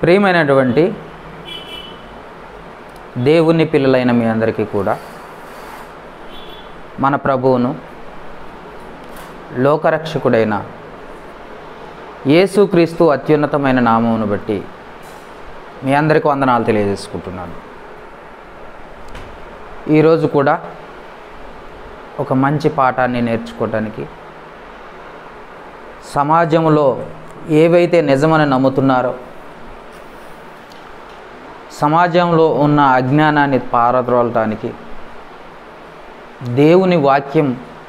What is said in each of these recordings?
ప్రియమైనటువంటి దేవుని పిల్లలైన మీ అందరికీ కూడా మన ప్రభువును లోకరక్షకుడైన యేసుక్రీస్తు అత్యున్నతమైన నామమును బట్టి మీ అందరికీ వందనాలు తెలియజేసుకుంటున్నాను ఈరోజు కూడా ఒక మంచి పాఠాన్ని నేర్చుకోవటానికి సమాజంలో ఏవైతే నిజమని నమ్ముతున్నారో సమాజంలో ఉన్న అజ్ఞానాన్ని పారద్రోలటానికి దేవుని వాక్యం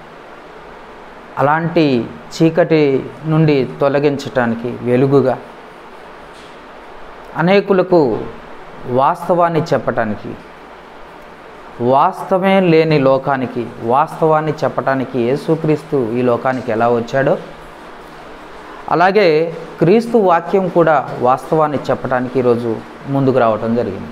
అలాంటి చీకటి నుండి తొలగించటానికి వెలుగుగా అనేకులకు వాస్తవాన్ని చెప్పటానికి వాస్తవమే లేని లోకానికి వాస్తవాన్ని చెప్పటానికి యేసుక్రీస్తు ఈ లోకానికి ఎలా వచ్చాడో అలాగే క్రీస్తు వాక్యం కూడా వాస్తవాన్ని చెప్పడానికి ఈరోజు ముందుకు రావటం జరిగింది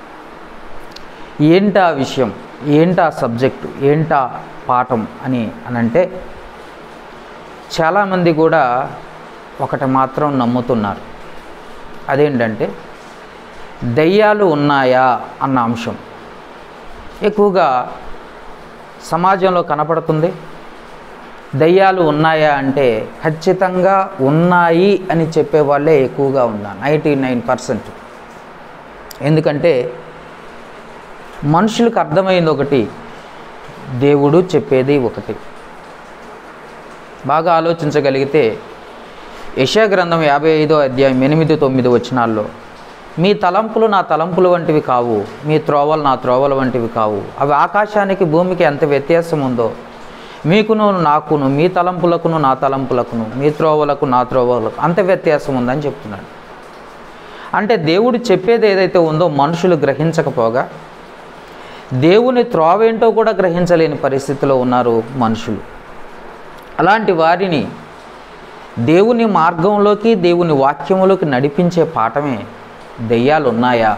ఏంటా విషయం ఏంటా సబ్జెక్టు ఏంటా పాఠం అని అనంటే చాలామంది కూడా ఒకటి మాత్రం నమ్ముతున్నారు అదేంటంటే దయ్యాలు ఉన్నాయా అన్న అంశం ఎక్కువగా సమాజంలో కనపడుతుంది దయ్యాలు ఉన్నాయా అంటే ఖచ్చితంగా ఉన్నాయి అని చెప్పే వాళ్ళే ఎక్కువగా ఉన్నారు నైంటీ నైన్ పర్సెంట్ ఎందుకంటే మనుషులకు అర్థమైంది ఒకటి దేవుడు చెప్పేది ఒకటి బాగా ఆలోచించగలిగితే యశా గ్రంథం యాభై ఐదో అధ్యాయం ఎనిమిది తొమ్మిది వచనాల్లో మీ తలంపులు నా తలంపులు వంటివి కావు మీ త్రోవలు నా త్రోవల వంటివి కావు అవి ఆకాశానికి భూమికి ఎంత వ్యత్యాసం ఉందో మీకును నాకును మీ తలంపులకును నా తలంపులకును మీ త్రోవలకు నా త్రోవలకు అంత వ్యత్యాసం ఉందని చెప్తున్నాడు అంటే దేవుడు చెప్పేది ఏదైతే ఉందో మనుషులు గ్రహించకపోగా దేవుని త్రోవేంటో కూడా గ్రహించలేని పరిస్థితిలో ఉన్నారు మనుషులు అలాంటి వారిని దేవుని మార్గంలోకి దేవుని వాక్యములోకి నడిపించే పాఠమే దెయ్యాలు ఉన్నాయా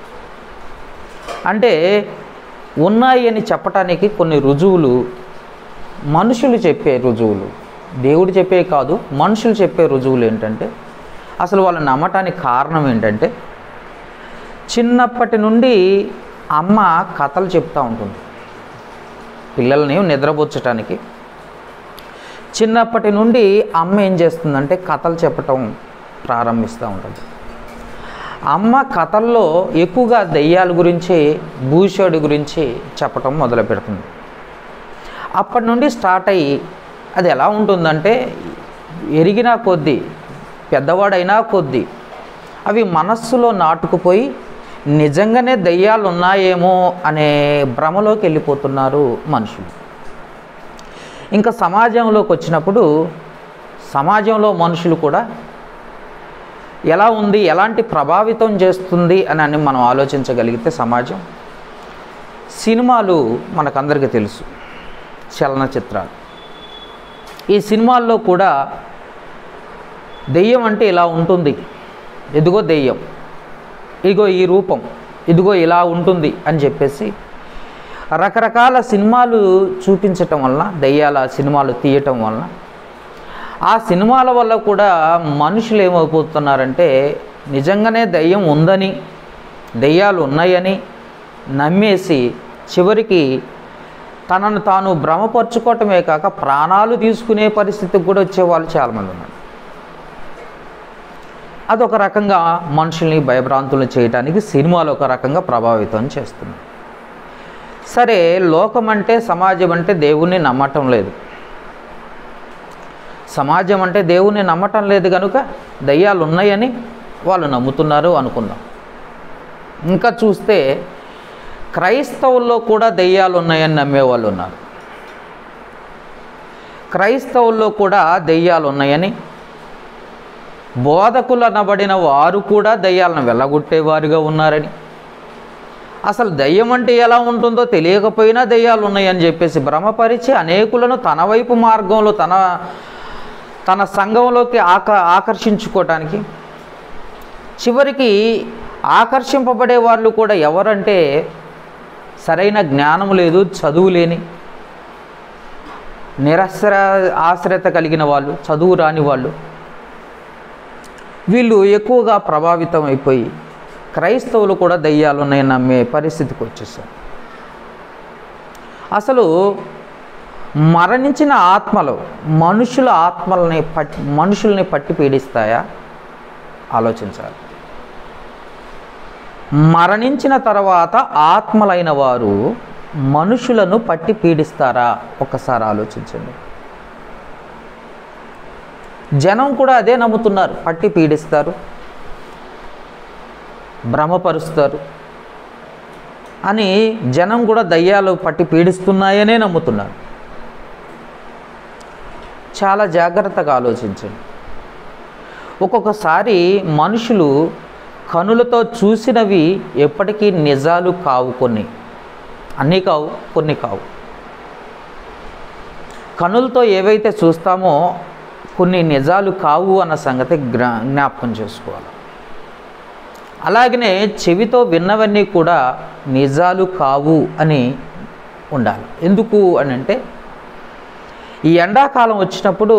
అంటే ఉన్నాయి అని చెప్పటానికి కొన్ని రుజువులు మనుషులు చెప్పే రుజువులు దేవుడు చెప్పే కాదు మనుషులు చెప్పే రుజువులు ఏంటంటే అసలు వాళ్ళు నమ్మటానికి కారణం ఏంటంటే చిన్నప్పటి నుండి అమ్మ కథలు చెప్తూ ఉంటుంది పిల్లల్ని నిద్రపుచ్చటానికి చిన్నప్పటి నుండి అమ్మ ఏం చేస్తుందంటే కథలు చెప్పటం ప్రారంభిస్తూ ఉంటుంది అమ్మ కథల్లో ఎక్కువగా దెయ్యాల గురించి భూషోడి గురించి చెప్పటం మొదలు పెడుతుంది అప్పటి నుండి స్టార్ట్ అయ్యి అది ఎలా ఉంటుందంటే ఎరిగినా కొద్దీ పెద్దవాడైనా కొద్దీ అవి మనస్సులో నాటుకుపోయి నిజంగానే దయ్యాలు ఉన్నాయేమో అనే భ్రమలోకి వెళ్ళిపోతున్నారు మనుషులు ఇంకా సమాజంలోకి వచ్చినప్పుడు సమాజంలో మనుషులు కూడా ఎలా ఉంది ఎలాంటి ప్రభావితం చేస్తుంది అని అని మనం ఆలోచించగలిగితే సమాజం సినిమాలు మనకందరికీ తెలుసు చలనచిత్రాలు ఈ సినిమాల్లో కూడా దెయ్యం అంటే ఇలా ఉంటుంది ఇదిగో దెయ్యం ఇదిగో ఈ రూపం ఇదిగో ఇలా ఉంటుంది అని చెప్పేసి రకరకాల సినిమాలు చూపించటం వలన దెయ్యాల సినిమాలు తీయటం వలన ఆ సినిమాల వల్ల కూడా మనుషులు ఏమైపోతున్నారంటే నిజంగానే దయ్యం ఉందని దెయ్యాలు ఉన్నాయని నమ్మేసి చివరికి తనను తాను భ్రమపరుచుకోవటమే కాక ప్రాణాలు తీసుకునే పరిస్థితికి కూడా వచ్చేవాళ్ళు చాలామంది ఉన్నారు అదొక రకంగా మనుషుల్ని భయభ్రాంతులు చేయడానికి సినిమాలు ఒక రకంగా ప్రభావితం చేస్తుంది సరే లోకం అంటే సమాజం అంటే దేవుణ్ణి నమ్మటం లేదు సమాజం అంటే దేవుణ్ణి నమ్మటం లేదు కనుక దయ్యాలు ఉన్నాయని వాళ్ళు నమ్ముతున్నారు అనుకుందాం ఇంకా చూస్తే క్రైస్తవుల్లో కూడా దెయ్యాలు ఉన్నాయని నమ్మేవాళ్ళు ఉన్నారు క్రైస్తవుల్లో కూడా దెయ్యాలు ఉన్నాయని బోధకులు అనబడిన వారు కూడా దయ్యాలను వెళ్ళగొట్టేవారుగా ఉన్నారని అసలు దయ్యం అంటే ఎలా ఉంటుందో తెలియకపోయినా దయ్యాలు ఉన్నాయని చెప్పేసి భ్రమపరిచి అనేకులను తన వైపు మార్గంలో తన తన సంఘంలోకి ఆక ఆకర్షించుకోవటానికి చివరికి ఆకర్షింపబడే వాళ్ళు కూడా ఎవరంటే సరైన జ్ఞానం లేదు చదువు లేని నిరస్ర ఆశ్రయత కలిగిన వాళ్ళు చదువు రాని వాళ్ళు వీళ్ళు ఎక్కువగా ప్రభావితం అయిపోయి క్రైస్తవులు కూడా దయ్యాలు ఉన్నాయని నమ్మే పరిస్థితికి వచ్చేసారు అసలు మరణించిన ఆత్మలు మనుషుల ఆత్మల్ని పట్టి మనుషుల్ని పట్టి పీడిస్తాయా ఆలోచించాలి మరణించిన తర్వాత ఆత్మలైన వారు మనుషులను పట్టి పీడిస్తారా ఒక్కసారి ఆలోచించండి జనం కూడా అదే నమ్ముతున్నారు పట్టి పీడిస్తారు భ్రమపరుస్తారు అని జనం కూడా దయ్యాలు పట్టి పీడిస్తున్నాయనే నమ్ముతున్నారు చాలా జాగ్రత్తగా ఆలోచించండి ఒక్కొక్కసారి మనుషులు కనులతో చూసినవి ఎప్పటికీ నిజాలు కావు కొన్ని అన్నీ కావు కొన్ని కావు కనులతో ఏవైతే చూస్తామో కొన్ని నిజాలు కావు అన్న సంగతి గ్రా జ్ఞాపకం చేసుకోవాలి అలాగనే చెవితో విన్నవన్నీ కూడా నిజాలు కావు అని ఉండాలి ఎందుకు అని అంటే ఈ ఎండాకాలం వచ్చినప్పుడు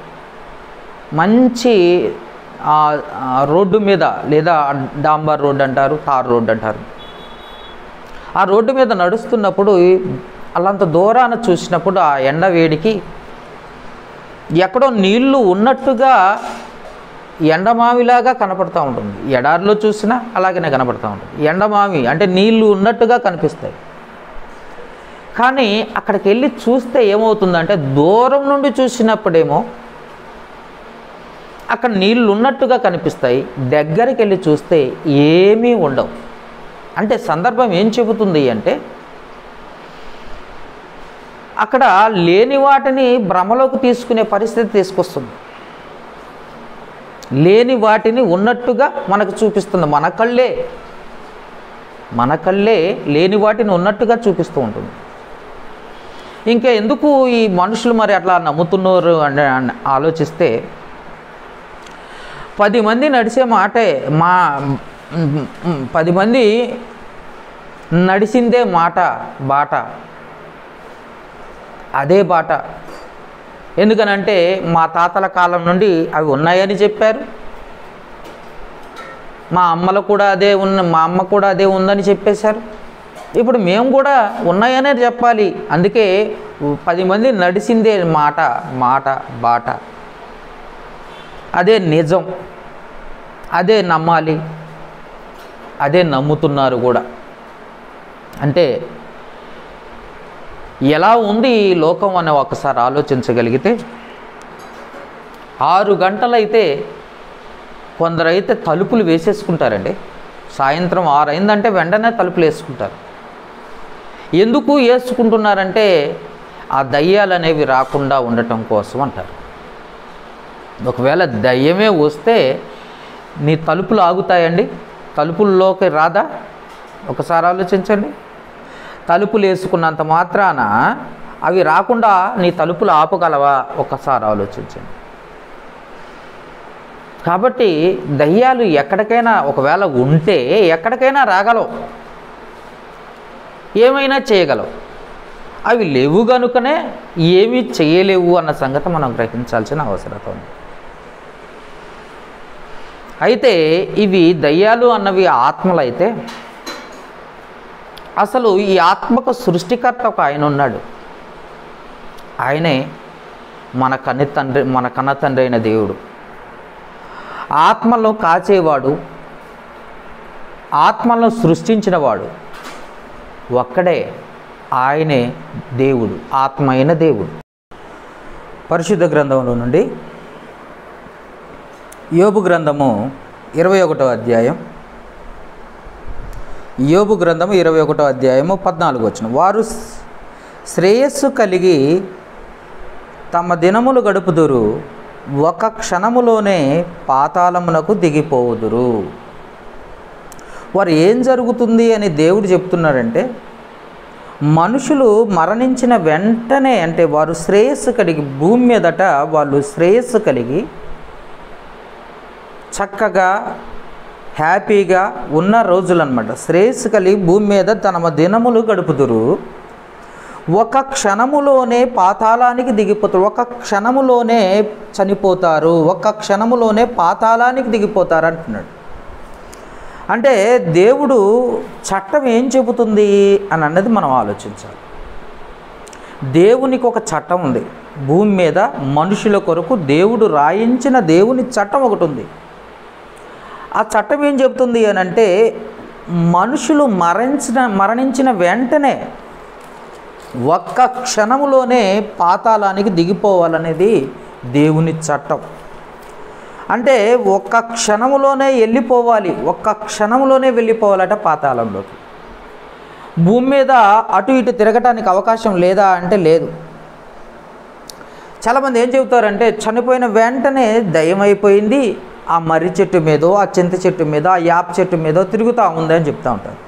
మంచి ఆ, ఆ, రోడ్డు మీద లేదా డాంబర్ రోడ్ అంటారు తార్ రోడ్ అంటారు ఆ రోడ్డు మీద నడుస్తున్నప్పుడు అలాంత దూరాన చూసినప్పుడు ఆ ఎండ వేడికి ఎక్కడో నీళ్లు ఉన్నట్టుగా ఎండమావిలాగా కనపడుతూ ఉంటుంది ఎడారిలో చూసినా అలాగనే కనపడుతూ ఉంటుంది ఎండమావి అంటే నీళ్లు ఉన్నట్టుగా కనిపిస్తాయి కానీ అక్కడికి వెళ్ళి చూస్తే ఏమవుతుందంటే దూరం నుండి చూసినప్పుడేమో అక్కడ నీళ్ళు ఉన్నట్టుగా కనిపిస్తాయి దగ్గరికి వెళ్ళి చూస్తే ఏమీ ఉండవు అంటే సందర్భం ఏం చెబుతుంది అంటే అక్కడ లేని వాటిని భ్రమలోకి తీసుకునే పరిస్థితి తీసుకొస్తుంది లేని వాటిని ఉన్నట్టుగా మనకు చూపిస్తుంది మన కళ్ళే మన కళ్ళే లేని వాటిని ఉన్నట్టుగా చూపిస్తూ ఉంటుంది ఇంకా ఎందుకు ఈ మనుషులు మరి అట్లా నమ్ముతున్నారు అని అని ఆలోచిస్తే పది మంది నడిచే మాటే మా మ్, మ్, పది మంది నడిచిందే మాట బాట అదే బాట ఎందుకనంటే మా తాతల కాలం నుండి అవి ఉన్నాయని చెప్పారు మా అమ్మలు కూడా అదే ఉన్న మా అమ్మ కూడా అదే ఉందని చెప్పేశారు ఇప్పుడు మేము కూడా ఉన్నాయనే చెప్పాలి అందుకే పది మంది నడిచిందే మాట మాట బాట అదే నిజం అదే నమ్మాలి అదే నమ్ముతున్నారు కూడా అంటే ఎలా ఉంది ఈ లోకం అని ఒకసారి ఆలోచించగలిగితే ఆరు గంటలైతే కొందరైతే తలుపులు వేసేసుకుంటారండి సాయంత్రం ఆరు అయిందంటే వెంటనే తలుపులు వేసుకుంటారు ఎందుకు వేసుకుంటున్నారంటే ఆ దయ్యాలు అనేవి రాకుండా ఉండటం కోసం అంటారు ఒకవేళ దయ్యమే వస్తే నీ తలుపులు ఆగుతాయండి తలుపుల్లోకి రాదా ఒకసారి ఆలోచించండి తలుపులు వేసుకున్నంత మాత్రాన అవి రాకుండా నీ తలుపులు ఆపగలవా ఒకసారి ఆలోచించండి కాబట్టి దయ్యాలు ఎక్కడికైనా ఒకవేళ ఉంటే ఎక్కడికైనా రాగలవు ఏమైనా చేయగలవు అవి లేవు కనుకనే ఏమీ చేయలేవు అన్న సంగతి మనం గ్రహించాల్సిన అవసరత ఉంది అయితే ఇవి దయ్యాలు అన్నవి ఆత్మలైతే అసలు ఈ ఆత్మకు సృష్టికర్త ఒక ఆయన ఉన్నాడు ఆయనే మన కన్ని తండ్రి మన కన్న తండ్రి అయిన దేవుడు ఆత్మలను కాచేవాడు ఆత్మలను సృష్టించినవాడు ఒక్కడే ఆయనే దేవుడు ఆత్మ అయిన దేవుడు పరిశుద్ధ గ్రంథంలో నుండి యోబు గ్రంథము ఇరవై ఒకటో అధ్యాయం యోబు గ్రంథము ఇరవై ఒకటో అధ్యాయము పద్నాలుగు వచ్చిన వారు శ్రేయస్సు కలిగి తమ దినములు గడుపుదురు ఒక క్షణములోనే పాతాళమునకు దిగిపోవుదురు వారు ఏం జరుగుతుంది అని దేవుడు చెప్తున్నాడంటే మనుషులు మరణించిన వెంటనే అంటే వారు శ్రేయస్సు కలిగి భూమి మీదట వాళ్ళు శ్రేయస్సు కలిగి చక్కగా హ్యాపీగా ఉన్న రోజులు అనమాట శ్రేయస్సు కలిగి భూమి మీద తమ దినములు గడుపుదురు ఒక క్షణములోనే పాతాళానికి దిగిపోతారు ఒక క్షణములోనే చనిపోతారు ఒక క్షణములోనే పాతాళానికి దిగిపోతారు అంటున్నాడు అంటే దేవుడు చట్టం ఏం చెబుతుంది అని అన్నది మనం ఆలోచించాలి దేవునికి ఒక చట్టం ఉంది భూమి మీద మనుషుల కొరకు దేవుడు రాయించిన దేవుని చట్టం ఒకటి ఉంది ఆ చట్టం ఏం చెబుతుంది అని అంటే మనుషులు మరణించిన మరణించిన వెంటనే ఒక్క క్షణములోనే పాతాళానికి దిగిపోవాలనేది దేవుని చట్టం అంటే ఒక్క క్షణములోనే వెళ్ళిపోవాలి ఒక్క క్షణములోనే వెళ్ళిపోవాలట పాతాళంలోకి భూమి మీద అటు ఇటు తిరగటానికి అవకాశం లేదా అంటే లేదు చాలామంది ఏం చెబుతారంటే చనిపోయిన వెంటనే దయ్యం అయిపోయింది ఆ మర్రి చెట్టు మీదో ఆ చింత చెట్టు మీద ఆ యాప చెట్టు మీదో తిరుగుతూ ఉంది అని చెప్తూ ఉంటారు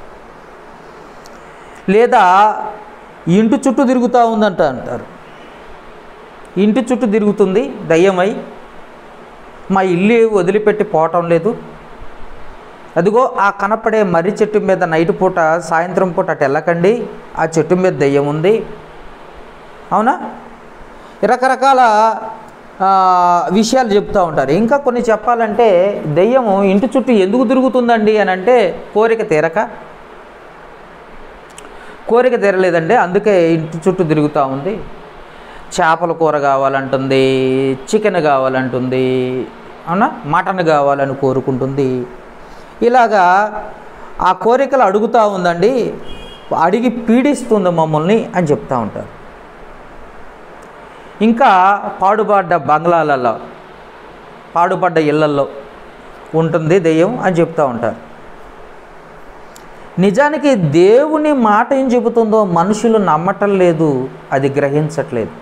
లేదా ఇంటి చుట్టూ తిరుగుతూ ఉందంట అంటారు ఇంటి చుట్టూ తిరుగుతుంది దయ్యమై మా ఇల్లు వదిలిపెట్టి పోవటం లేదు అదిగో ఆ కనపడే మర్రి చెట్టు మీద నైట్ పూట సాయంత్రం పూట అటు వెళ్ళకండి ఆ చెట్టు మీద దయ్యం ఉంది అవునా రకరకాల ఆ, విషయాలు చెప్తూ ఉంటారు ఇంకా కొన్ని చెప్పాలంటే దెయ్యము ఇంటి చుట్టూ ఎందుకు తిరుగుతుందండి అని అంటే కోరిక తీరక కోరిక తీరలేదండి అందుకే ఇంటి చుట్టూ తిరుగుతూ ఉంది చేపల కూర కావాలంటుంది చికెన్ కావాలంటుంది అవునా మటన్ కావాలని కోరుకుంటుంది ఇలాగా ఆ కోరికలు అడుగుతూ ఉందండి అడిగి పీడిస్తుంది మమ్మల్ని అని చెప్తూ ఉంటారు ఇంకా పాడుపడ్డ బంగ్లాలలో పాడుపడ్డ ఇళ్లల్లో ఉంటుంది దెయ్యం అని చెప్తూ ఉంటారు నిజానికి దేవుని మాట ఏం చెబుతుందో మనుషులు నమ్మటం లేదు అది గ్రహించట్లేదు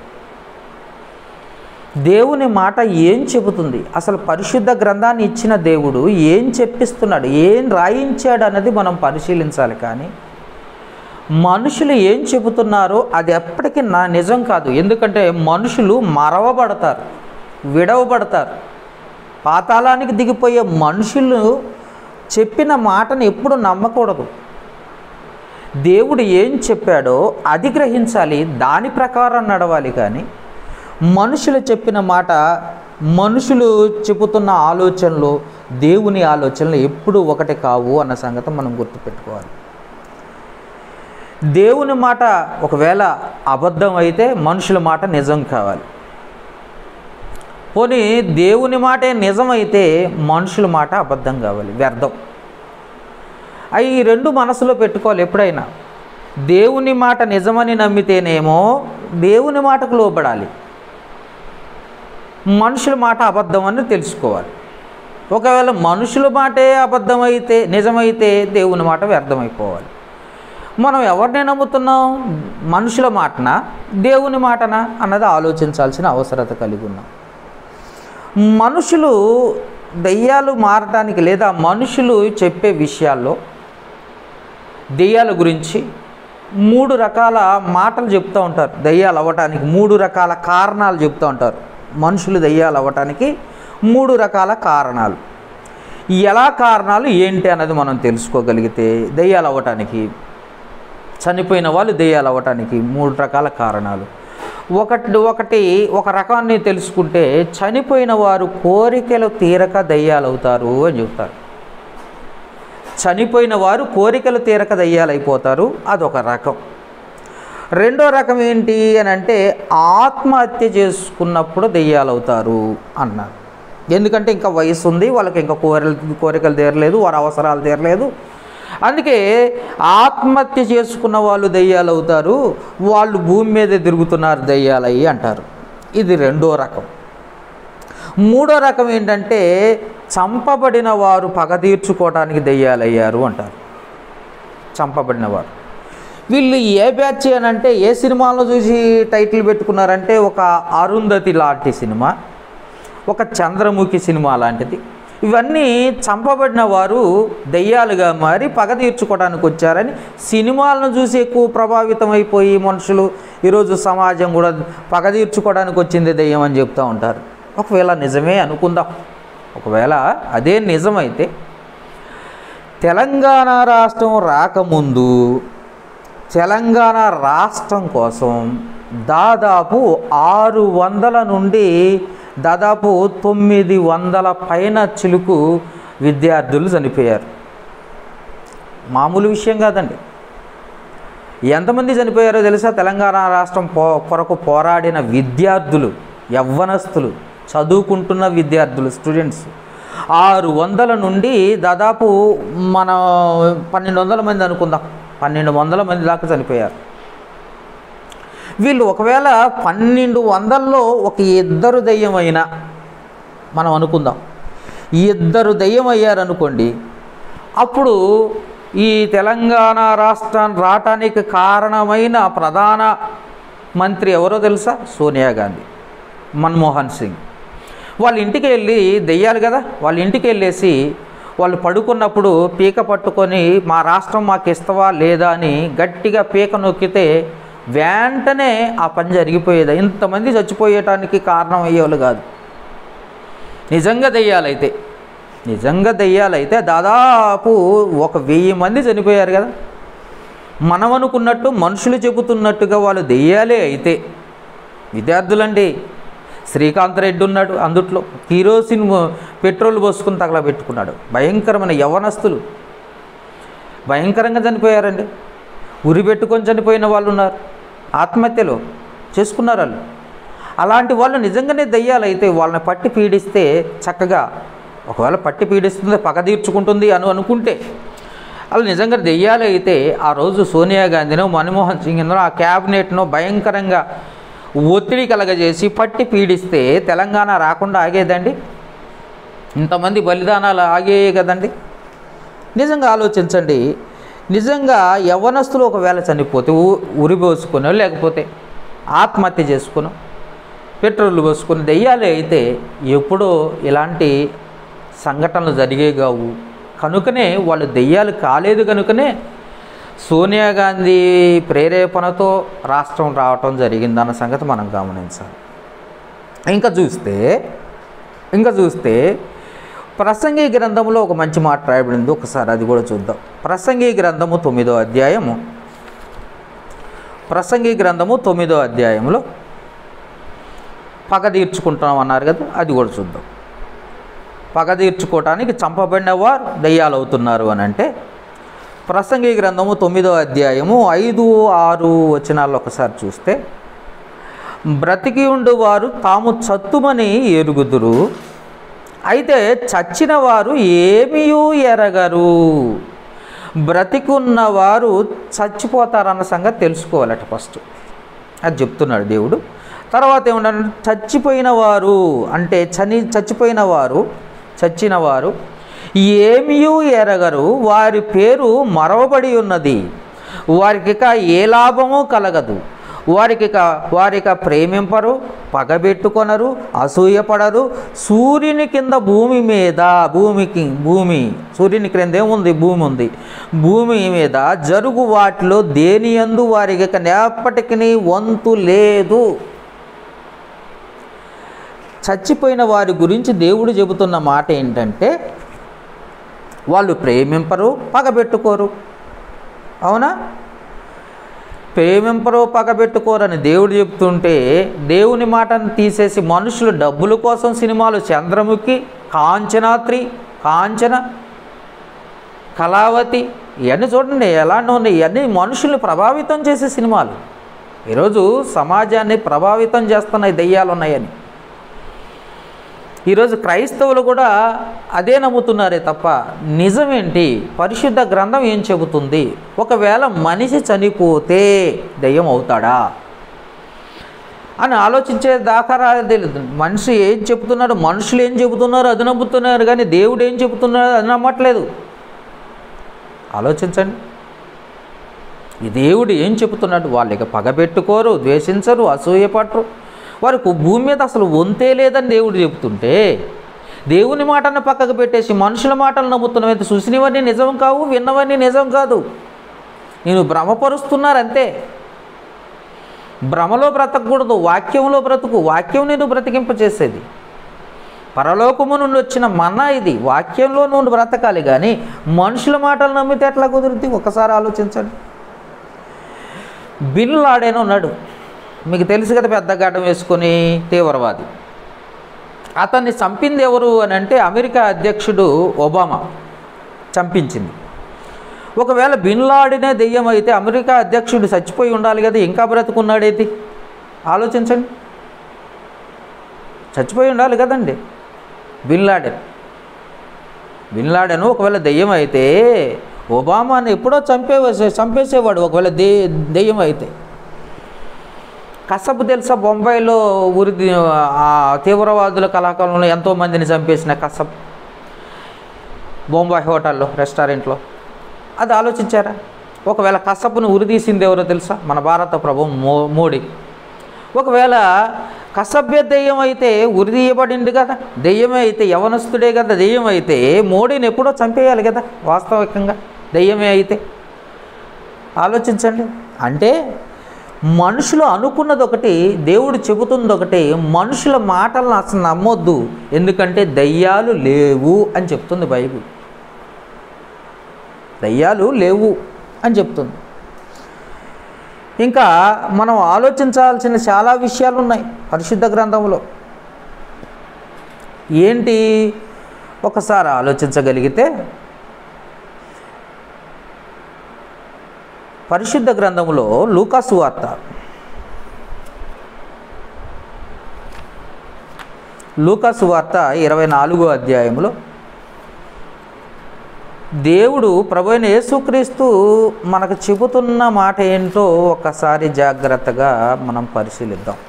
దేవుని మాట ఏం చెబుతుంది అసలు పరిశుద్ధ గ్రంథాన్ని ఇచ్చిన దేవుడు ఏం చెప్పిస్తున్నాడు ఏం రాయించాడు అన్నది మనం పరిశీలించాలి కానీ మనుషులు ఏం చెబుతున్నారో అది ఎప్పటికీ నా నిజం కాదు ఎందుకంటే మనుషులు మరవబడతారు విడవబడతారు పాతాళానికి దిగిపోయే మనుషులు చెప్పిన మాటను ఎప్పుడు నమ్మకూడదు దేవుడు ఏం చెప్పాడో అది గ్రహించాలి దాని ప్రకారం నడవాలి కానీ మనుషులు చెప్పిన మాట మనుషులు చెబుతున్న ఆలోచనలు దేవుని ఆలోచనలు ఎప్పుడు ఒకటి కావు అన్న సంగతి మనం గుర్తుపెట్టుకోవాలి దేవుని మాట ఒకవేళ అబద్ధం అయితే మనుషుల మాట నిజం కావాలి పోనీ దేవుని మాటే నిజమైతే మనుషుల మాట అబద్ధం కావాలి వ్యర్థం అవి ఈ రెండు మనసులో పెట్టుకోవాలి ఎప్పుడైనా దేవుని మాట నిజమని నమ్మితేనేమో దేవుని మాటకు లోబడాలి మనుషుల మాట అబద్ధం అని తెలుసుకోవాలి ఒకవేళ మనుషుల మాటే అబద్ధమైతే నిజమైతే దేవుని మాట వ్యర్థమైపోవాలి మనం ఎవరిని నమ్ముతున్నాం మనుషుల మాటనా దేవుని మాటనా అన్నది ఆలోచించాల్సిన అవసరత కలిగి ఉన్నాం మనుషులు దెయ్యాలు మారటానికి లేదా మనుషులు చెప్పే విషయాల్లో దెయ్యాల గురించి మూడు రకాల మాటలు చెప్తూ ఉంటారు దెయ్యాలు అవ్వటానికి మూడు రకాల కారణాలు చెప్తూ ఉంటారు మనుషులు దెయ్యాలు అవ్వటానికి మూడు రకాల కారణాలు ఎలా కారణాలు ఏంటి అన్నది మనం తెలుసుకోగలిగితే దెయ్యాలు అవ్వటానికి చనిపోయిన వాళ్ళు దెయ్యాలు అవ్వటానికి మూడు రకాల కారణాలు ఒకటి ఒకటి ఒక రకాన్ని తెలుసుకుంటే చనిపోయిన వారు కోరికలు తీరక దయ్యాలు అవుతారు అని చెప్తారు చనిపోయిన వారు కోరికలు తీరక దయ్యాలు అయిపోతారు అదొక రకం రెండో రకం ఏంటి అని అంటే ఆత్మహత్య చేసుకున్నప్పుడు దెయ్యాలు అవుతారు అన్నారు ఎందుకంటే ఇంకా వయసు ఉంది వాళ్ళకి ఇంకా కోరికలు కోరికలు తీరలేదు వారి అవసరాలు తీరలేదు అందుకే ఆత్మహత్య చేసుకున్న వాళ్ళు దయ్యాలు అవుతారు వాళ్ళు భూమి మీద తిరుగుతున్నారు దయ్యాలయ్యి అంటారు ఇది రెండో రకం మూడో రకం ఏంటంటే చంపబడిన వారు పగ తీర్చుకోవడానికి దయ్యాలయ్యారు అంటారు చంపబడిన వారు వీళ్ళు ఏ బ్యాచ్ అని అంటే ఏ సినిమాలో చూసి టైటిల్ పెట్టుకున్నారంటే ఒక అరుంధతి లాంటి సినిమా ఒక చంద్రముఖి సినిమా లాంటిది ఇవన్నీ చంపబడిన వారు దయ్యాలుగా మారి పగ తీర్చుకోవడానికి వచ్చారని సినిమాలను చూసి ఎక్కువ ప్రభావితం అయిపోయి మనుషులు ఈరోజు సమాజం కూడా పగ తీర్చుకోవడానికి వచ్చింది దయ్యం అని చెప్తూ ఉంటారు ఒకవేళ నిజమే అనుకుందాం ఒకవేళ అదే నిజమైతే తెలంగాణ రాష్ట్రం రాకముందు తెలంగాణ రాష్ట్రం కోసం దాదాపు ఆరు వందల నుండి దాదాపు తొమ్మిది వందల పైన చిలుకు విద్యార్థులు చనిపోయారు మామూలు విషయం కాదండి ఎంతమంది చనిపోయారో తెలుసా తెలంగాణ రాష్ట్రం పో కొరకు పోరాడిన విద్యార్థులు యవ్వనస్తులు చదువుకుంటున్న విద్యార్థులు స్టూడెంట్స్ ఆరు వందల నుండి దాదాపు మన పన్నెండు వందల మంది అనుకుందాం పన్నెండు వందల మంది దాకా చనిపోయారు వీళ్ళు ఒకవేళ పన్నెండు వందల్లో ఒక ఇద్దరు దెయ్యం అయినా మనం అనుకుందాం ఈ ఇద్దరు దెయ్యం అయ్యారనుకోండి అప్పుడు ఈ తెలంగాణ రాష్ట్రం రావటానికి కారణమైన ప్రధాన మంత్రి ఎవరో తెలుసా సోనియా గాంధీ మన్మోహన్ సింగ్ వాళ్ళ ఇంటికి వెళ్ళి దెయ్యాలి కదా వాళ్ళ ఇంటికి వెళ్ళేసి వాళ్ళు పడుకున్నప్పుడు పీక పట్టుకొని మా రాష్ట్రం మాకు ఇస్తావా లేదా అని గట్టిగా పీక నొక్కితే వెంటనే ఆ పని జరిగిపోయేది ఇంతమంది చచ్చిపోయేటానికి కారణం అయ్యేవాళ్ళు కాదు నిజంగా దెయ్యాలైతే నిజంగా దెయ్యాలైతే దాదాపు ఒక వెయ్యి మంది చనిపోయారు కదా మనం అనుకున్నట్టు మనుషులు చెబుతున్నట్టుగా వాళ్ళు దెయ్యాలే అయితే విద్యార్థులండి శ్రీకాంత్ రెడ్డి ఉన్నాడు అందుట్లో కిరోసిన్ పెట్రోల్ పోసుకుని తగలబెట్టుకున్నాడు భయంకరమైన యవనస్తులు భయంకరంగా చనిపోయారండి ఉరి పెట్టుకొని చనిపోయిన వాళ్ళు ఉన్నారు ఆత్మహత్యలు చేసుకున్నారు వాళ్ళు అలాంటి వాళ్ళు నిజంగానే దయ్యాలైతే వాళ్ళని పట్టి పీడిస్తే చక్కగా ఒకవేళ పట్టి పీడిస్తుంది పగ తీర్చుకుంటుంది అని అనుకుంటే వాళ్ళు నిజంగా దెయ్యాలు అయితే ఆ రోజు సోనియా గాంధీనో మన్మోహన్ సింగ్నో ఆ క్యాబినెట్ను భయంకరంగా ఒత్తిడి కలగజేసి పట్టి పీడిస్తే తెలంగాణ రాకుండా ఆగేదండి ఇంతమంది బలిదానాలు ఆగేయే కదండి నిజంగా ఆలోచించండి నిజంగా యవ్వనస్తులు ఒకవేళ చనిపోతే ఊ- ఉరి పోసుకునో లేకపోతే ఆత్మహత్య చేసుకునో పెట్రోల్ పోసుకుని దెయ్యాలే అయితే ఎప్పుడో ఇలాంటి సంఘటనలు జరిగే కావు కనుకనే వాళ్ళు దెయ్యాలు కాలేదు కనుకనే సోనియా గాంధీ ప్రేరేపణతో రాష్ట్రం రావటం జరిగిందన్న సంగతి మనం గమనించాలి ఇంకా చూస్తే ఇంకా చూస్తే ప్రసంగి గ్రంథములో ఒక మంచి మాట రాయబడింది ఒకసారి అది కూడా చూద్దాం ప్రసంగి గ్రంథము తొమ్మిదో అధ్యాయము ప్రసంగి గ్రంథము తొమ్మిదో అధ్యాయంలో పగ తీర్చుకుంటాం అన్నారు కదా అది కూడా చూద్దాం పగ తీర్చుకోవటానికి చంపబడిన వారు దయ్యాలు అవుతున్నారు అని అంటే ప్రసంగి గ్రంథము తొమ్మిదో అధ్యాయము ఐదు ఆరు వచనాల్లో ఒకసారి చూస్తే బ్రతికి ఉండు వారు తాము చత్తుమని ఎరుగుదురు అయితే చచ్చిన వారు ఏమీయూ ఎరగరు బ్రతికున్నవారు చచ్చిపోతారన్న సంగతి తెలుసుకోవాలట ఫస్ట్ అది చెప్తున్నాడు దేవుడు తర్వాత ఏమన్నాడు చచ్చిపోయిన వారు అంటే చని చచ్చిపోయిన వారు చచ్చిన వారు ఏమీయూ ఎరగరు వారి పేరు మరవబడి ఉన్నది వారికి ఇక ఏ లాభము కలగదు వారికి ఇక వారిక ప్రేమింపరు పగబెట్టుకొనరు అసూయపడరు సూర్యుని కింద భూమి మీద భూమికి భూమి సూర్యుని క్రింద ఏముంది భూమి ఉంది భూమి మీద జరుగు వాటిలో దేని యందు వారికి ఇక ఎప్పటికీ వంతు లేదు చచ్చిపోయిన వారి గురించి దేవుడు చెబుతున్న మాట ఏంటంటే వాళ్ళు ప్రేమింపరు పగబెట్టుకోరు అవునా ప్రేమింపరు పగబెట్టుకోరని దేవుడు చెప్తుంటే దేవుని మాటను తీసేసి మనుషులు డబ్బుల కోసం సినిమాలు చంద్రముఖి కాంచనాత్రి కాంచన కళావతి ఇవన్నీ చూడండి ఎలా ఉన్నాయి ఇవన్నీ మనుషుల్ని ప్రభావితం చేసే సినిమాలు ఈరోజు సమాజాన్ని ప్రభావితం చేస్తున్నాయి దెయ్యాలు ఉన్నాయని ఈరోజు క్రైస్తవులు కూడా అదే నమ్ముతున్నారే తప్ప నిజమేంటి పరిశుద్ధ గ్రంథం ఏం చెబుతుంది ఒకవేళ మనిషి చనిపోతే దెయ్యం అవుతాడా అని ఆలోచించే దాకా రాలేదు మనిషి ఏం చెబుతున్నాడు మనుషులు ఏం చెబుతున్నారు అది నమ్ముతున్నారు కానీ దేవుడు ఏం చెబుతున్నాడు అది నమ్మట్లేదు ఆలోచించండి ఈ దేవుడు ఏం చెబుతున్నాడు వాళ్ళు ఇక పగబెట్టుకోరు ద్వేషించరు అసూయపడరు వారికి భూమి మీద అసలు వంతే లేదని దేవుడు చెబుతుంటే దేవుని మాటను పక్కకు పెట్టేసి మనుషుల మాటలు నమ్ముతున్నవి చూసినవన్నీ నిజం కావు విన్నవన్నీ నిజం కాదు నేను భ్రమపరుస్తున్నారు అంతే భ్రమలో బ్రతకూడదు వాక్యంలో బ్రతుకు వాక్యం నేను బ్రతికింపచేసేది పరలోకము నుండి వచ్చిన మన్నా ఇది వాక్యంలో నుండి బ్రతకాలి కానీ మనుషుల మాటలు నమ్మితే ఎట్లా కుదురుద్ది ఒకసారి ఆలోచించండి బిన్ లాడెన్ ఉన్నాడు మీకు తెలుసు కదా పెద్ద గడ్డం వేసుకొని తీవ్రవాది అతన్ని చంపింది ఎవరు అని అంటే అమెరికా అధ్యక్షుడు ఒబామా చంపించింది ఒకవేళ బిన్ లాడెనే దెయ్యం అయితే అమెరికా అధ్యక్షుడు చచ్చిపోయి ఉండాలి కదా ఇంకా బ్రతుకున్నాడేది ఆలోచించండి చచ్చిపోయి ఉండాలి కదండి బిన్ లాడెన్ బిన్ లాడెన్ ఒకవేళ దెయ్యం అయితే ఒబామాని ఎప్పుడో చంపేసే చంపేసేవాడు ఒకవేళ దే దెయ్యం అయితే కసబ్ తెలుసా బొంబాయిలో ఉరి ఆ తీవ్రవాదుల కళాకాలంలో ఎంతోమందిని చంపేసిన కసబ్ బొంబాయి హోటల్లో రెస్టారెంట్లో అది ఆలోచించారా ఒకవేళ కసబ్ను ఉరితీసింది ఎవరో తెలుసా మన భారత ప్రభు మో మోడీ ఒకవేళ కసభ్య దెయ్యం అయితే ఉరిదీయబడింది కదా దెయ్యమే అయితే యవనస్తుడే కదా దెయ్యం అయితే మోడీని ఎప్పుడో చంపేయాలి కదా వాస్తవికంగా దెయ్యమే అయితే ఆలోచించండి అంటే మనుషులు అనుకున్నది ఒకటి దేవుడు చెబుతుంది ఒకటి మనుషుల మాటలను అసలు నమ్మొద్దు ఎందుకంటే దయ్యాలు లేవు అని చెప్తుంది బైబిల్ దయ్యాలు లేవు అని చెప్తుంది ఇంకా మనం ఆలోచించాల్సిన చాలా విషయాలు ఉన్నాయి పరిశుద్ధ గ్రంథంలో ఏంటి ఒకసారి ఆలోచించగలిగితే పరిశుద్ధ గ్రంథంలో లూకాసు వార్త లూకాసు వార్త ఇరవై నాలుగో అధ్యాయంలో దేవుడు ప్రభు అయిన యేసుక్రీస్తు మనకు చెబుతున్న మాట ఏంటో ఒకసారి జాగ్రత్తగా మనం పరిశీలిద్దాం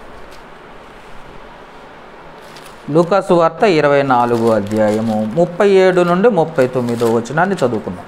లూకాసు వార్త ఇరవై నాలుగో అధ్యాయము ముప్పై ఏడు నుండి ముప్పై తొమ్మిదో వచనాన్ని చదువుకుందాం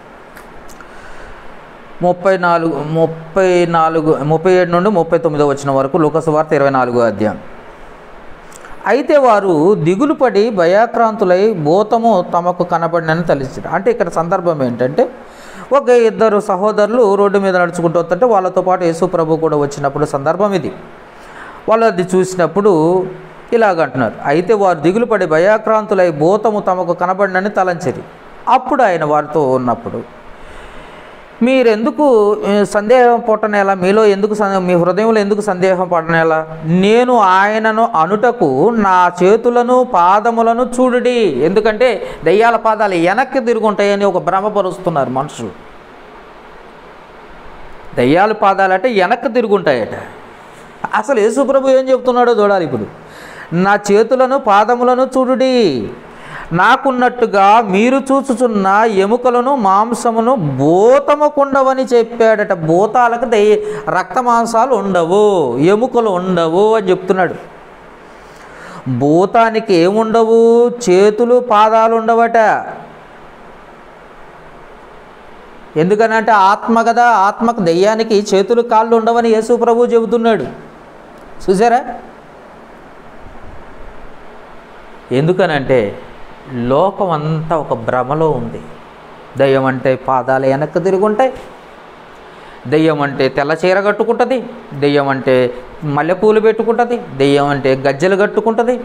ముప్పై నాలుగు ముప్పై నాలుగు ముప్పై ఏడు నుండి ముప్పై తొమ్మిదో వచ్చిన వరకు లూకాసు వార్త ఇరవై నాలుగో అధ్యాయం అయితే వారు దిగులు పడి భయాక్రాంతులై భూతము తమకు కనబడినని తలిచారు అంటే ఇక్కడ సందర్భం ఏంటంటే ఒక ఇద్దరు సహోదరులు రోడ్డు మీద నడుచుకుంటూ వస్తుంటే వాళ్ళతో పాటు యేసు ప్రభు కూడా వచ్చినప్పుడు సందర్భం ఇది వాళ్ళు అది చూసినప్పుడు ఇలాగంటున్నారు అయితే వారు దిగులు పడి భయాక్రాంతులై భూతము తమకు కనబడినని తలంచరి అప్పుడు ఆయన వారితో ఉన్నప్పుడు మీరెందుకు ఏ, సందేహం పట్టనేలా మీలో ఎందుకు సందే- మీ హృదయంలో ఎందుకు సందేహం పడనేలా నేను ఆయనను అనుటకు నా చేతులను పాదములను చూడుడి ఎందుకంటే దయ్యాల పాదాలు వెనక్కి తిరుగుంటాయని ఒక భ్రమపరుస్తున్నారు మనుషులు దయ్యాల పాదాలు అంటే వెనక్కి తిరుగుంటాయట అసలు యేసుప్రభు ఏం చెప్తున్నాడో చూడాలి ఇప్పుడు నా చేతులను పాదములను చూడుడి నాకున్నట్టుగా మీరు చూచుచున్న ఎముకలను మాంసమును భూతముకుండవని చెప్పాడట భూతాలకు దయ్య రక్త మాంసాలు ఉండవు ఎముకలు ఉండవు అని చెప్తున్నాడు భూతానికి ఏముండవు చేతులు పాదాలు ఉండవట ఎందుకనంటే ఆత్మ కదా ఆత్మకు దెయ్యానికి చేతులు కాళ్ళు ఉండవని యేసు ప్రభు చెబుతున్నాడు చూసారా ఎందుకనంటే లోకం అంతా ఒక భ్రమలో ఉంది దయ్యం అంటే పాదాలు వెనక్కి తిరుగుంటాయి దెయ్యం అంటే తెల్ల చీర కట్టుకుంటుంది దెయ్యం అంటే మల్లెపూలు పెట్టుకుంటుంది దెయ్యం అంటే గజ్జెలు కట్టుకుంటుంది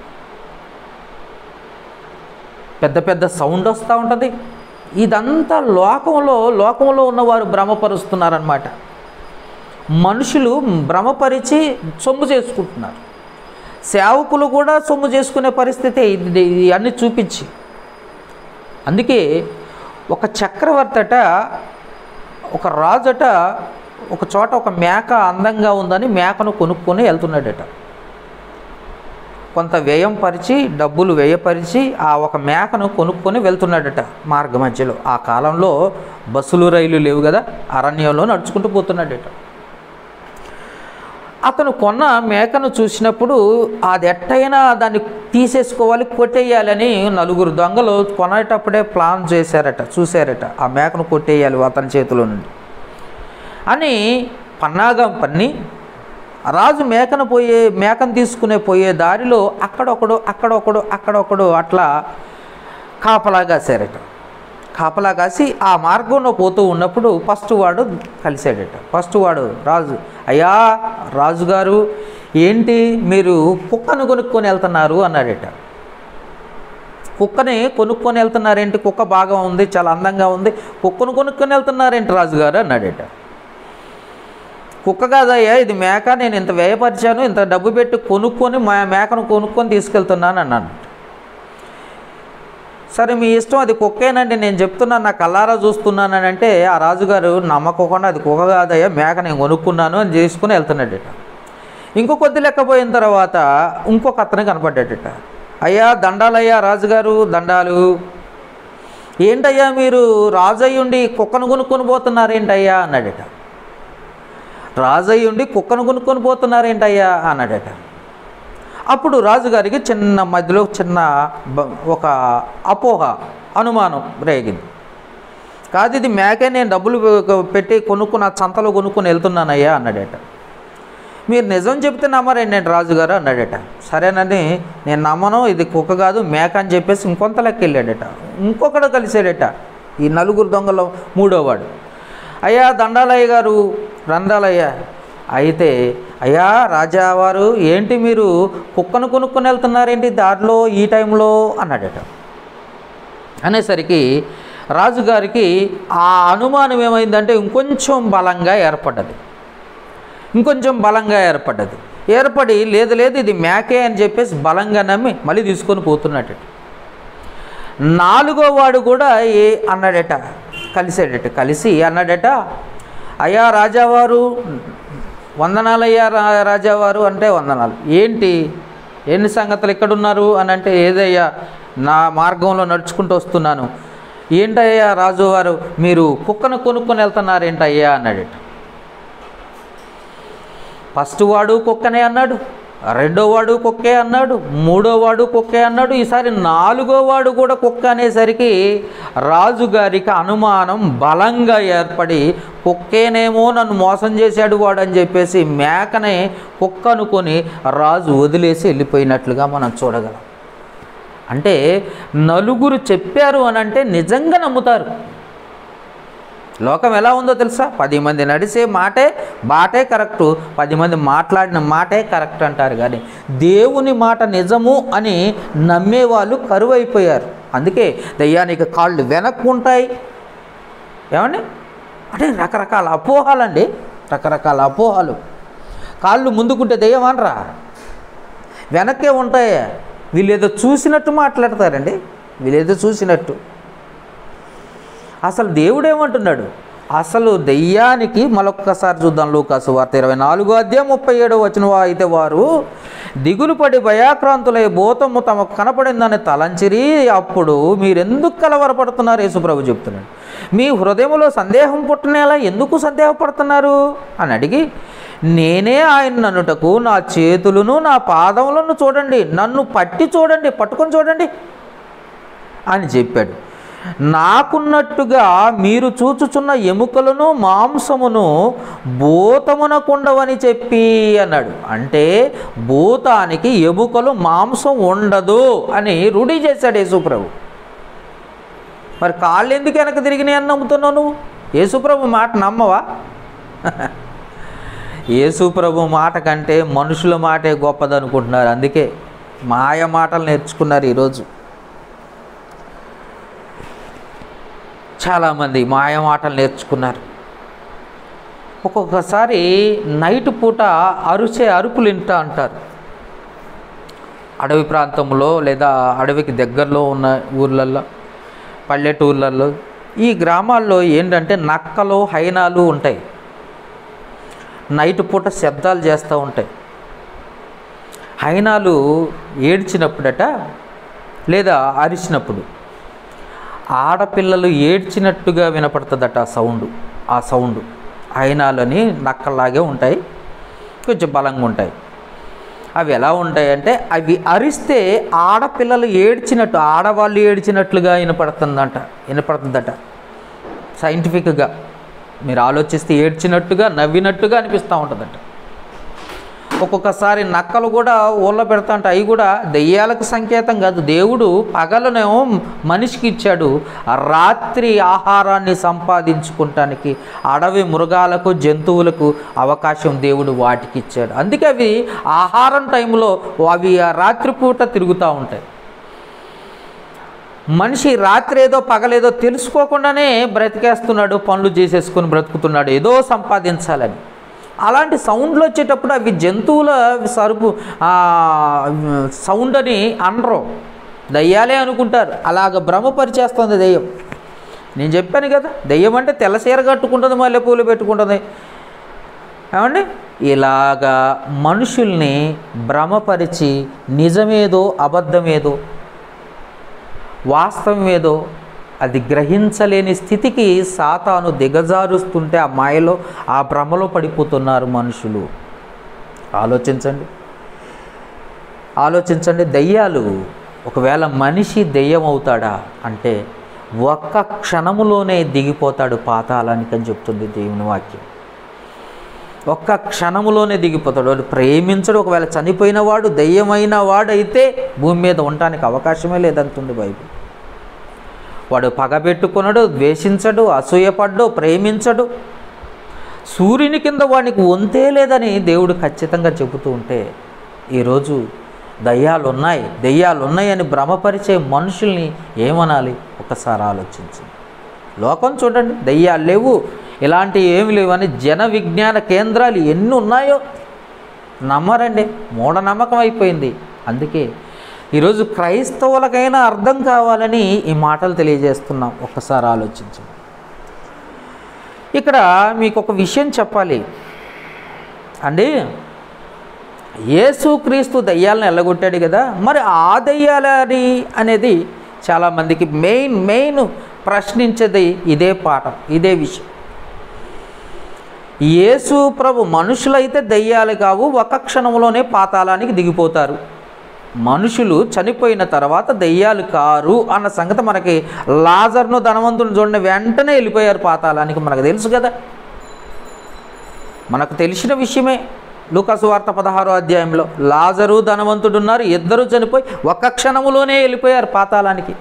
పెద్ద పెద్ద సౌండ్ వస్తూ ఉంటుంది ఇదంతా లోకంలో లోకంలో ఉన్నవారు భ్రమపరుస్తున్నారనమాట మనుషులు భ్రమపరిచి సొమ్ము చేసుకుంటున్నారు సేవకులు కూడా సొమ్ము చేసుకునే పరిస్థితి ఇది ఇది అన్ని చూపించి అందుకే ఒక చక్రవర్తట ఒక రాజట ఒక చోట ఒక మేక అందంగా ఉందని మేకను కొనుక్కొని వెళ్తున్నాడట కొంత వ్యయం పరిచి డబ్బులు వ్యయపరిచి ఆ ఒక మేకను కొనుక్కొని వెళ్తున్నాడట మార్గ మధ్యలో ఆ కాలంలో బస్సులు రైలు లేవు కదా అరణ్యంలో నడుచుకుంటూ పోతున్నాడట అతను కొన్న మేకను చూసినప్పుడు అది ఎట్టయినా దాన్ని తీసేసుకోవాలి కొట్టేయాలని నలుగురు దొంగలు కొనేటప్పుడే ప్లాన్ చేశారట చూశారట ఆ మేకను కొట్టేయాలి అతని చేతిలో నుండి అని పన్నాగం పన్ని రాజు మేకను పోయే మేకను తీసుకునే పోయే దారిలో అక్కడొకడు అక్కడొకడు అక్కడొకడు అట్లా కాపలా కాశారట కాపలా కాసి ఆ మార్గంలో పోతూ ఉన్నప్పుడు ఫస్ట్ వాడు కలిశాడట ఫస్ట్ వాడు రాజు అయ్యా రాజుగారు ఏంటి మీరు కుక్కను కొనుక్కొని వెళ్తున్నారు అన్నాడట కుక్కని కొనుక్కొని వెళ్తున్నారేంటి కుక్క బాగా ఉంది చాలా అందంగా ఉంది కుక్కను కొనుక్కొని వెళ్తున్నారేంటి రాజుగారు అన్నాడట కుక్క కాదయ్యా ఇది మేక నేను ఇంత వ్యయపరిచాను ఇంత డబ్బు పెట్టి కొనుక్కొని మా మేకను కొనుక్కొని తీసుకెళ్తున్నాను అన్నాను సరే మీ ఇష్టం అది కుక్కేనండి నేను చెప్తున్నాను నా కల్లారా చూస్తున్నాను అని అంటే ఆ రాజుగారు నమ్మకోకుండా అది కుక్క కాదయ్యా మేక నేను కొనుక్కున్నాను అని చేసుకుని వెళ్తున్నాడట ఇంకో కొద్ది లెక్కపోయిన తర్వాత ఇంకొక అతను కనపడ్డాడట అయ్యా దండాలయ్యా రాజుగారు దండాలు ఏంటయ్యా మీరు రాజు అయ్యుండి కుక్కను కొనుక్కొని పోతున్నారేంటయ్యా అన్నాడట రాజు అయ్యుండి కుక్కను కొనుక్కొని పోతున్నారేంటయ్యా అన్నాడట అప్పుడు రాజుగారికి చిన్న మధ్యలో చిన్న బ- ఒక అపోహ అనుమానం రేగింది కాదు ఇది మేకే నేను డబ్బులు పె- పెట్టి కొనుక్కున్న సంతలో కొనుక్కొని వెళ్తున్నానయ్యా అన్నాడట మీరు నిజం చెప్తే నమ్మరండి నేను రాజుగారు అన్నాడట సరేనని నేను నమ్మను ఇది కుక్క కాదు మేక అని చెప్పేసి ఇంకొంత లెక్క వెళ్ళాడట ఇంకొకడు కలిసాడట ఈ నలుగురు దొంగలో మూడోవాడు అయ్యా దండాలయ్య గారు రండాలయ్య అయితే అయ్యా రాజావారు ఏంటి మీరు కుక్కను కొనుక్కొని వెళ్తున్నారేంటి దారిలో ఈ టైంలో అన్నాడట అనేసరికి రాజుగారికి ఆ అనుమానం ఏమైందంటే ఇంకొంచెం బలంగా ఏర్పడ్డది ఇంకొంచెం బలంగా ఏర్పడ్డది ఏర్పడి లేదు లేదు ఇది మేకే అని చెప్పేసి బలంగా నమ్మి మళ్ళీ తీసుకొని పోతున్నట్టు నాలుగో వాడు కూడా ఏ అన్నాడట కలిసాడట కలిసి అన్నాడట అయ్యా రాజావారు వందనాలయ్యా రా రాజావారు అంటే వందనాలు ఏంటి ఎన్ని సంగతులు ఎక్కడున్నారు అని అంటే ఏదయ్యా నా మార్గంలో నడుచుకుంటూ వస్తున్నాను ఏంటయ్యా రాజువారు మీరు కుక్కను కొనుక్కొని వెళ్తున్నారేంటయ్యా అన్నాడట ఫస్ట్ వాడు కుక్కనే అన్నాడు రెండో వాడు కుక్కే అన్నాడు మూడో వాడు కుక్కే అన్నాడు ఈసారి నాలుగో వాడు కూడా కుక్క అనేసరికి రాజుగారికి అనుమానం బలంగా ఏర్పడి కుక్కేనేమో నన్ను మోసం చేశాడు వాడు అని చెప్పేసి మేకనే కుక్క అనుకొని రాజు వదిలేసి వెళ్ళిపోయినట్లుగా మనం చూడగలం అంటే నలుగురు చెప్పారు అని అంటే నిజంగా నమ్ముతారు లోకం ఎలా ఉందో తెలుసా పది మంది నడిచే మాటే బాటే కరెక్టు పది మంది మాట్లాడిన మాటే కరెక్ట్ అంటారు కానీ దేవుని మాట నిజము అని నమ్మేవాళ్ళు కరువైపోయారు అందుకే దయ్యానికి కాళ్ళు వెనక్కు ఉంటాయి ఏమండి అంటే రకరకాల అపోహాలండి రకరకాల అపోహాలు కాళ్ళు ముందుకుంటే దెయ్యం అనరా వెనక్కే ఉంటాయి వీళ్ళేదో చూసినట్టు మాట్లాడతారండి వీళ్ళేదో చూసినట్టు అసలు దేవుడు ఏమంటున్నాడు అసలు దెయ్యానికి మరొక్కసారి చూద్దాం లూకాసు వార్త ఇరవై నాలుగో అధ్యాయం ముప్పై ఏడో వచ్చిన వా- అయితే వారు దిగులు పడి భయాక్రాంతులై భూతము తమకు కనపడిందని తలంచిరి అప్పుడు మీరెందుకు కలవరపడుతున్నారు యేసుప్రభు చెప్తున్నాడు మీ హృదయంలో సందేహం పుట్టనేలా ఎందుకు సందేహపడుతున్నారు అని అడిగి నేనే ఆయన నన్నుటకు నా చేతులను నా పాదములను చూడండి నన్ను పట్టి చూడండి పట్టుకొని చూడండి అని చెప్పాడు నాకున్నట్టుగా మీరు చూచుచున్న ఎముకలను మాంసమును భూతమునకుండవని చెప్పి అన్నాడు అంటే భూతానికి ఎముకలు మాంసం ఉండదు అని రూఢి చేశాడు యేసుప్రభు మరి కాళ్ళు ఎందుకు వెనక తిరిగినాయి అని నమ్ముతున్నావు నువ్వు యేసుప్రభు మాట నమ్మవా యేసుప్రభు మాట కంటే మనుషుల మాటే గొప్పదనుకుంటున్నారు అందుకే మాయ మాటలు నేర్చుకున్నారు ఈరోజు చాలామంది మాయ మాటలు నేర్చుకున్నారు ఒక్కొక్కసారి నైట్ పూట అరుచే అరుపులు వింటా అంటారు అడవి ప్రాంతంలో లేదా అడవికి దగ్గరలో ఉన్న ఊర్లల్లో పల్లెటూర్లలో ఈ గ్రామాల్లో ఏంటంటే నక్కలు హైనాలు ఉంటాయి నైట్ పూట శబ్దాలు చేస్తూ ఉంటాయి హైనాలు ఏడ్చినప్పుడట లేదా అరిచినప్పుడు ఆడపిల్లలు ఏడ్చినట్టుగా వినపడుతుందట ఆ సౌండ్ ఆ సౌండ్ హైనాలని నక్కలాగే ఉంటాయి కొంచెం బలంగా ఉంటాయి అవి ఎలా ఉంటాయంటే అవి అరిస్తే ఆడపిల్లలు ఏడ్చినట్టు ఆడవాళ్ళు ఏడ్చినట్లుగా వినపడుతుందంట వినపడుతుందట సైంటిఫిక్గా మీరు ఆలోచిస్తే ఏడ్చినట్టుగా నవ్వినట్టుగా అనిపిస్తూ ఉంటుందట ఒక్కొక్కసారి నక్కలు కూడా ఊళ్ళో పెడతా ఉంటాయి అవి కూడా దెయ్యాలకు సంకేతం కాదు దేవుడు పగలనేమో మనిషికి ఇచ్చాడు రాత్రి ఆహారాన్ని సంపాదించుకుంటానికి అడవి మృగాలకు జంతువులకు అవకాశం దేవుడు వాటికి ఇచ్చాడు అందుకే అవి ఆహారం టైంలో అవి ఆ రాత్రిపూట తిరుగుతూ ఉంటాయి మనిషి రాత్రి ఏదో పగలేదో తెలుసుకోకుండానే బ్రతికేస్తున్నాడు పనులు చేసేసుకొని బ్రతుకుతున్నాడు ఏదో సంపాదించాలని అలాంటి సౌండ్లు వచ్చేటప్పుడు అవి జంతువుల సరుపు ఆ, సౌండ్ అని అనరు దయ్యాలే అనుకుంటారు అలాగ భ్రమపరిచేస్తుంది దెయ్యం నేను చెప్పాను కదా దెయ్యం అంటే తెల్ల చీర కట్టుకుంటుంది మల్లెపూలు పెట్టుకుంటుంది ఏమండి ఇలాగా మనుషుల్ని భ్రమపరిచి నిజమేదో అబద్ధమేదో వాస్తవం ఏదో అది గ్రహించలేని స్థితికి సాతాను దిగజారుస్తుంటే ఆ మాయలో ఆ భ్రమలో పడిపోతున్నారు మనుషులు ఆలోచించండి ఆలోచించండి దయ్యాలు ఒకవేళ మనిషి దెయ్యం అవుతాడా అంటే ఒక్క క్షణములోనే దిగిపోతాడు పాతాళానికి అని చెప్తుంది దేవుని వాక్యం ఒక్క క్షణములోనే దిగిపోతాడు వాడు ప్రేమించడు ఒకవేళ చనిపోయిన వాడు దెయ్యమైన వాడైతే భూమి మీద ఉండటానికి అవకాశమే లేదంటుంది బైబిల్ వాడు పగబెట్టుకునడు ద్వేషించడు అసూయపడ్డు ప్రేమించడు సూర్యుని కింద వానికి వంతే లేదని దేవుడు ఖచ్చితంగా చెబుతూ ఉంటే ఈరోజు దయ్యాలు ఉన్నాయి దెయ్యాలు ఉన్నాయని భ్రమపరిచే మనుషుల్ని ఏమనాలి ఒకసారి ఆలోచించండి లోకం చూడండి దయ్యాలు లేవు ఇలాంటివి ఏమి లేవు అని జన విజ్ఞాన కేంద్రాలు ఎన్ని ఉన్నాయో నమ్మరండి మూఢనమ్మకం అయిపోయింది అందుకే ఈరోజు క్రైస్తవులకైనా అర్థం కావాలని ఈ మాటలు తెలియజేస్తున్నాం ఒక్కసారి ఆలోచించండి ఇక్కడ మీకు ఒక విషయం చెప్పాలి అండి యేసుక్రీస్తు దయ్యాలను ఎల్లగొట్టాడు కదా మరి ఆ దయ్యాలని అనేది చాలామందికి మెయిన్ మెయిన్ ప్రశ్నించేది ఇదే పాఠం ఇదే విషయం యేసు ప్రభు మనుషులైతే దయ్యాలు కావు ఒక క్షణంలోనే పాతాళానికి దిగిపోతారు మనుషులు చనిపోయిన తర్వాత దయ్యాలు కారు అన్న సంగతి మనకి లాజర్ను ధనవంతుని చూడండి వెంటనే వెళ్ళిపోయారు పాతాళానికి మనకు తెలుసు కదా మనకు తెలిసిన విషయమే లూకాసు వార్త పదహారో అధ్యాయంలో లాజరు ధనవంతుడు ఉన్నారు ఇద్దరు చనిపోయి ఒక్క క్షణములోనే వెళ్ళిపోయారు పాతాళానికి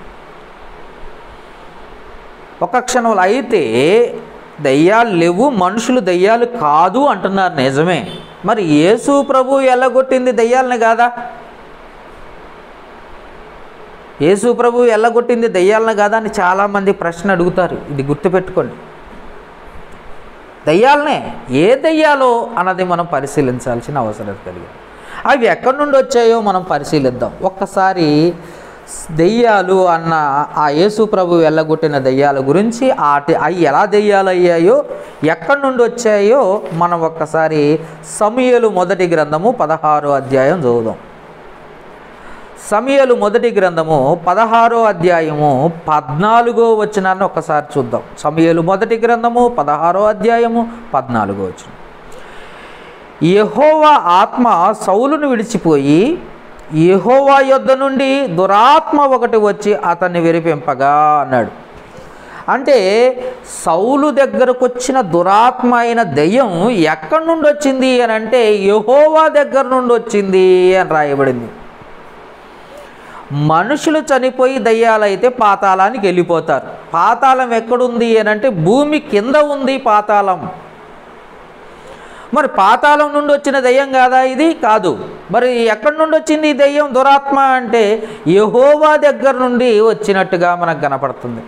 ఒక్క క్షణంలో అయితే దయ్యాలు లేవు మనుషులు దయ్యాలు కాదు అంటున్నారు నిజమే మరి యేసు ప్రభు ఎల్లగొట్టింది దయ్యాలని కాదా యేసు ప్రభు ఎల్లగొట్టింది దయ్యాలను కాదా అని చాలామంది ప్రశ్న అడుగుతారు ఇది గుర్తుపెట్టుకోండి దయ్యాలనే ఏ దయ్యాలో అన్నది మనం పరిశీలించాల్సిన అవసరం కలిగింది అవి ఎక్కడి నుండి వచ్చాయో మనం పరిశీలిద్దాం ఒక్కసారి దెయ్యాలు అన్న ఆ యేసు ప్రభు వెళ్ళగొట్టిన దెయ్యాల గురించి ఆటి అవి ఎలా దెయ్యాలు అయ్యాయో ఎక్కడి నుండి వచ్చాయో మనం ఒక్కసారి సమయలు మొదటి గ్రంథము పదహారో అధ్యాయం చదువుదాం సమయలు మొదటి గ్రంథము పదహారో అధ్యాయము పద్నాలుగో వచనాన్ని ఒకసారి చూద్దాం సమయలు మొదటి గ్రంథము పదహారో అధ్యాయము పద్నాలుగో వచనం యెహోవా ఆత్మ సౌలును విడిచిపోయి యెహోవా యొద్ద నుండి దురాత్మ ఒకటి వచ్చి అతన్ని విరిపింపగా అన్నాడు అంటే సౌలు దగ్గరకు వచ్చిన దురాత్మ అయిన దెయ్యం ఎక్కడి నుండి వచ్చింది అని అంటే యెహోవా దగ్గర నుండి వచ్చింది అని రాయబడింది మనుషులు చనిపోయి దయ్యాలైతే పాతాళానికి వెళ్ళిపోతారు పాతాళం ఎక్కడుంది అని అంటే భూమి కింద ఉంది పాతాళం మరి పాతాళం నుండి వచ్చిన దయ్యం కాదా ఇది కాదు మరి ఎక్కడి నుండి వచ్చింది ఈ దయ్యం దురాత్మ అంటే యహోవా దగ్గర నుండి వచ్చినట్టుగా మనకు కనపడుతుంది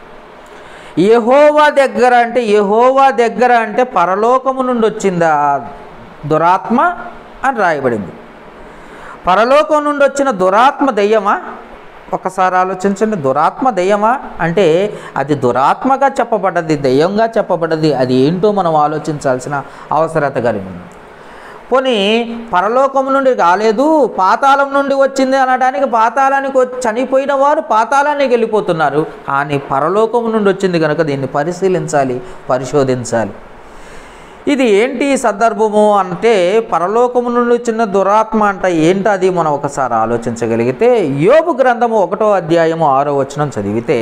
యహోవా దగ్గర అంటే యహోవా దగ్గర అంటే పరలోకము నుండి వచ్చిందా దురాత్మ అని రాయబడింది పరలోకం నుండి వచ్చిన దురాత్మ దెయ్యమా ఒకసారి ఆలోచించండి దురాత్మ దెయ్యమా అంటే అది దురాత్మగా చెప్పబడ్డది దెయ్యంగా చెప్పబడ్డది అది ఏంటో మనం ఆలోచించాల్సిన అవసరత కలిగింది పోనీ పరలోకం నుండి రాలేదు పాతాళం నుండి వచ్చింది అనడానికి పాతాళానికి వచ్చి- చనిపోయిన వారు పాతాళానికి వెళ్ళిపోతున్నారు కానీ పరలోకం నుండి వచ్చింది కనుక దీన్ని పరిశీలించాలి పరిశోధించాలి ఇది ఏంటి ఈ సందర్భము అంటే పరలోకము నుండి చిన్న దురాత్మ అంట ఏంటి అది మనం ఒకసారి ఆలోచించగలిగితే యోబు గ్రంథము ఒకటో అధ్యాయము ఆరో వచనం చదివితే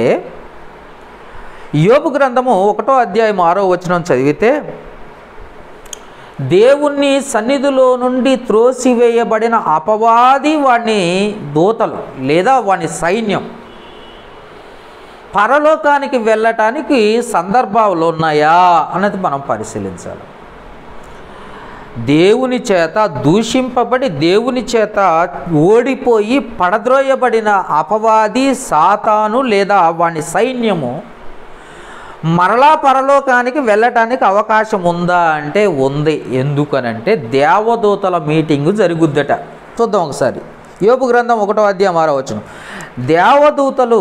యోబు గ్రంథము ఒకటో అధ్యాయం ఆరో వచనం చదివితే దేవుణ్ణి సన్నిధిలో నుండి త్రోసివేయబడిన అపవాది వాడిని దూతలు లేదా వాని సైన్యం పరలోకానికి వెళ్ళటానికి సందర్భాలు ఉన్నాయా అన్నది మనం పరిశీలించాలి దేవుని చేత దూషింపబడి దేవుని చేత ఓడిపోయి పడద్రోయబడిన అపవాది సాతాను లేదా వాని సైన్యము మరలా పరలోకానికి వెళ్ళటానికి అవకాశం ఉందా అంటే ఉంది ఎందుకనంటే దేవదూతల మీటింగు జరుగుద్దట చూద్దాం ఒకసారి యోపు గ్రంథం ఒకటో అధ్యాయం ఆరో వచనం దేవదూతలు